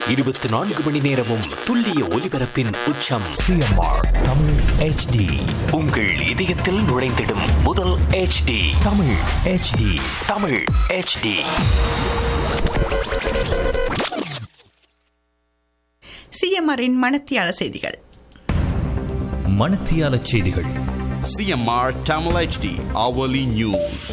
இருபத்தி நான்கு மணி நேரமும் துல்லிய ஒலிபரப்பின் உச்சம் சிஎம்ஆர் தமிழ் ஹெச்டி உங்கள் இதயத்தில் நுழைந்திடும் முதல் HD Tamil H D Tamil HD சிஎம்ஆரின் மனத்தியால செய்திகள் மணத்தியால செய்திகள் CMR Tamil HD hourly news.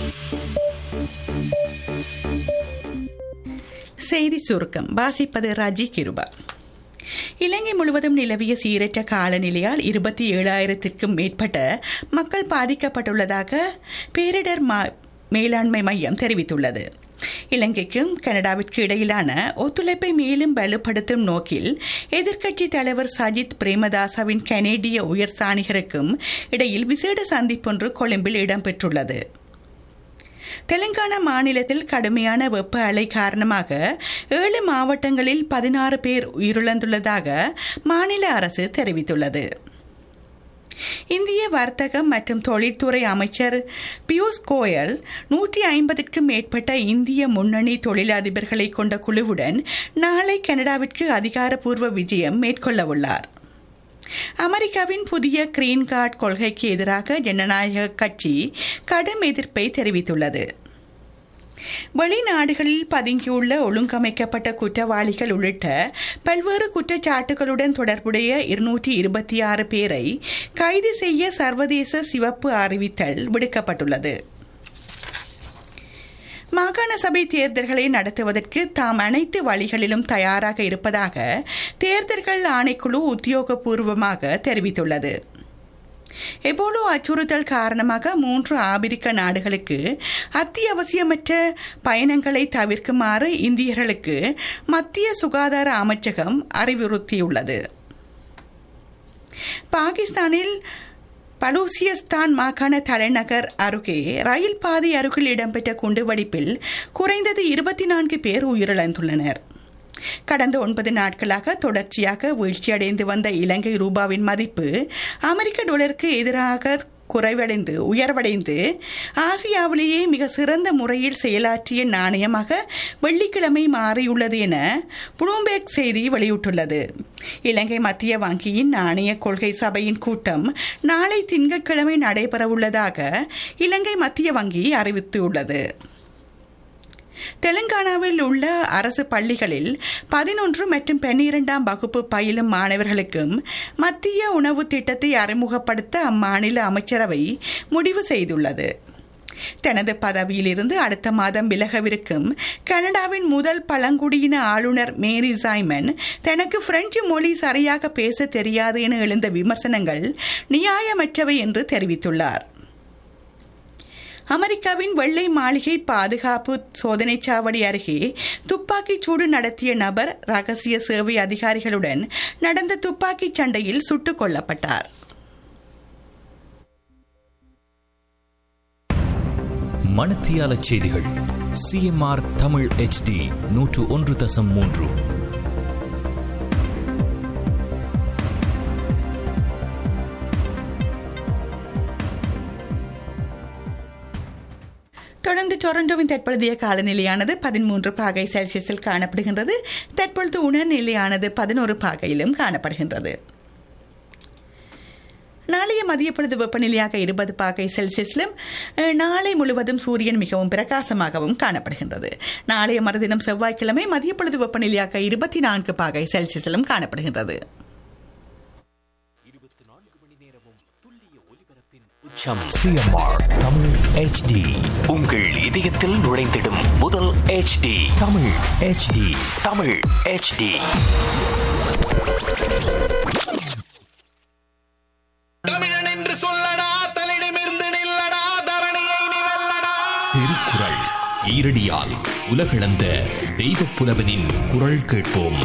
செய்தி சுருக்கம் வாசிப்பது ராஜி கிருபா இலங்கை முழுவதும் நிலவிய சீரற்ற காலநிலையால் இருபத்தி ஏழாயிரத்திற்கும் மேற்பட்ட மக்கள் பாதிக்கப்பட்டுள்ளதாக பேரிடர் மா- மேலாண்மை மையம் தெரிவித்துள்ளது இலங்கைக்கும் கனடாவிற்கு இடையிலான ஒத்துழைப்பை மேலும் வலுப்படுத்தும் நோக்கில் எதிர்க்கட்சித் தலைவர் சஜித் பிரேமதாசவின் கனேடிய உயர் சாணிகருக்கும் இடையில் விசேட சந்திப்பொன்று கொழும்பில் இடம்பெற்றுள்ளது தெலுங்கானா மாநிலத்தில் கடுமையான வெப்ப அலை காரணமாக ஏழு மாவட்டங்களில் பதினாறு பேர் உயிரிழந்துள்ளதாக மாநில அரசு தெரிவித்துள்ளது இந்திய வர்த்தகம் மற்றும் தொழில்துறை அமைச்சர் பியூஷ் கோயல் நூற்றி ஐம்பதுக்கும் மேற்பட்ட இந்திய முன்னணி தொழிலதிபர்களை கொண்ட குழுவுடன் நாளை கனடாவிற்கு அதிகாரப்பூர்வ விஜயம் மேற்கொள்ளவுள்ளார் அமெரிக்காவின் புதிய கிரீன் கார்டு கொள்கைக்கு எதிராக ஜனநாயக கட்சி கடும் எதிர்ப்பை தெரிவித்துள்ளது வெளிநாடுகளில் பதுங்கியுள்ள ஒழுங்கமைக்கப்பட்ட குற்றவாளிகள் உள்ளிட்ட பல்வேறு குற்றச்சாட்டுகளுடன் தொடர்புடைய இருநூற்றி இருபத்தி ஆறு பேரை கைது செய்ய சர்வதேச சிவப்பு அறிவித்தல் விடுக்கப்பட்டுள்ளது மாகாண சபை தேர்தல்களை நடத்துவதற்கு தாம் அனைத்து வழிகளிலும் தயாராக இருப்பதாக தேர்தல்கள் ஆணைக்குழு உத்தியோகபூர்வமாக தெரிவித்துள்ளது எபோலோ அச்சுறுத்தல் காரணமாக மூன்று ஆபிரிக்க நாடுகளுக்கு அத்தியாவசியமற்ற பயணங்களை தவிர்க்குமாறு இந்தியர்களுக்கு மத்திய சுகாதார அமைச்சகம் அறிவுறுத்தியுள்ளது பாகிஸ்தானில் பலூசியஸ்தான் மாகாண தலைநகர் அருகே ரயில் பாதை அருகில் இடம்பெற்ற குண்டுவெடிப்பில் குறைந்தது இருபத்தி நான்கு பேர் உயிரிழந்துள்ளனர் கடந்த ஒன்பது நாட்களாக தொடர்ச்சியாக வீழ்ச்சியடைந்து வந்த இலங்கை ரூபாவின் மதிப்பு அமெரிக்க டாலருக்கு எதிராக குறைவடைந்து உயர்வடைந்து ஆசியாவிலேயே மிக சிறந்த முறையில் செயலாற்றிய நாணயமாக வெள்ளிக்கிழமை மாறியுள்ளது என புளூம்பேக் செய்தி வெளியிட்டுள்ளது இலங்கை மத்திய வங்கியின் நாணய கொள்கை சபையின் கூட்டம் நாளை திங்கட்கிழமை நடைபெறவுள்ளதாக இலங்கை மத்திய வங்கி அறிவித்துள்ளது தெலுங்கானாவில் உள்ள அரசு பள்ளிகளில் பதினொன்று மற்றும் பன்னிரெண்டாம் வகுப்பு பயிலும் மாணவர்களுக்கும் மத்திய உணவு திட்டத்தை அறிமுகப்படுத்த அம்மாநில அமைச்சரவை முடிவு செய்துள்ளது தனது பதவியிலிருந்து அடுத்த மாதம் விலகவிருக்கும் கனடாவின் முதல் பழங்குடியின ஆளுநர் மேரி சைமன் தனக்கு பிரெஞ்சு மொழி சரியாக பேச தெரியாது என எழுந்த விமர்சனங்கள் நியாயமற்றவை என்று தெரிவித்துள்ளார் அமெரிக்காவின் வெள்ளை மாளிகை பாதுகாப்பு சோதனைச் சாவடி அருகே துப்பாக்கிச் சூடு நடத்திய நபர் ரகசிய சேவை அதிகாரிகளுடன் நடந்த துப்பாக்கிச் சண்டையில் சுட்டுக் கொல்லப்பட்டார் மணத்தியால செய்திகள் சிஎம்ஆர் தமிழ் ஹெச்டி நூற்று ஒன்று தசம் மூன்று தொடர்ந்து டொரண்டோவின் தற்பொழுதைய காலநிலையானது பதிமூன்று பாகை செல்சியஸில் காணப்படுகின்றது தற்பொழுது உணர்நிலையானது பதினோரு பாகையிலும் காணப்படுகின்றது நாளைய மதிய பொழுது வெப்பநிலையாக இருபது பாகை செல்சியஸிலும் அஹ், நாளை முழுவதும் சூரியன் மிகவும் பிரகாசமாகவும் காணப்படுகின்றது நாளைய மறுதினம் செவ்வாய்க்கிழமை மதிய பொழுது வெப்பநிலையாக இருபத்தி நான்கு பாகை செல்சியஸிலும் காணப்படுகின்றது உச்சம் சிஎம்ஆர் தமிழ் ஹெச்டி உங்கள் இதயத்தில் நுழைந்திடும் முதல் HD Tamil H D Tamil HD தமிழன் என்று சொல்லடா தலிடமிருந்து நில்லடா தரணியை நீ வெல்லடா திருக்குறள் ஈரடியால் உலகளந்த தெய்வப் புலவனின் குரல் கேட்போம்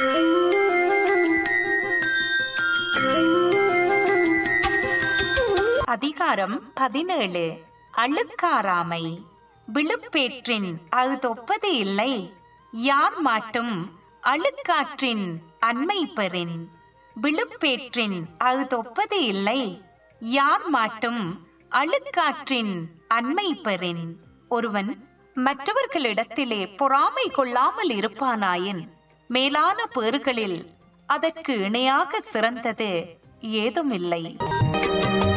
அதிகாரம் பதினேழு அழுக்காராமை விழுப்பேற்றின் அகுதொப்பது இல்லை யார் மாட்டும் அழுக்காற்றின் அண்மை பெறின் விழுப்பேற்றின் அகுதொப்பது இல்லை யார் மாட்டும் அழுக்காற்றின் அண்மை பெறின் ஒருவன் மற்றவர்களிடத்திலே பொறாமை கொள்ளாமல் இருப்பானாயின் மேலான பேறுகளில் அதற்கு இணையாக சிறந்தது ஏதுமில்லை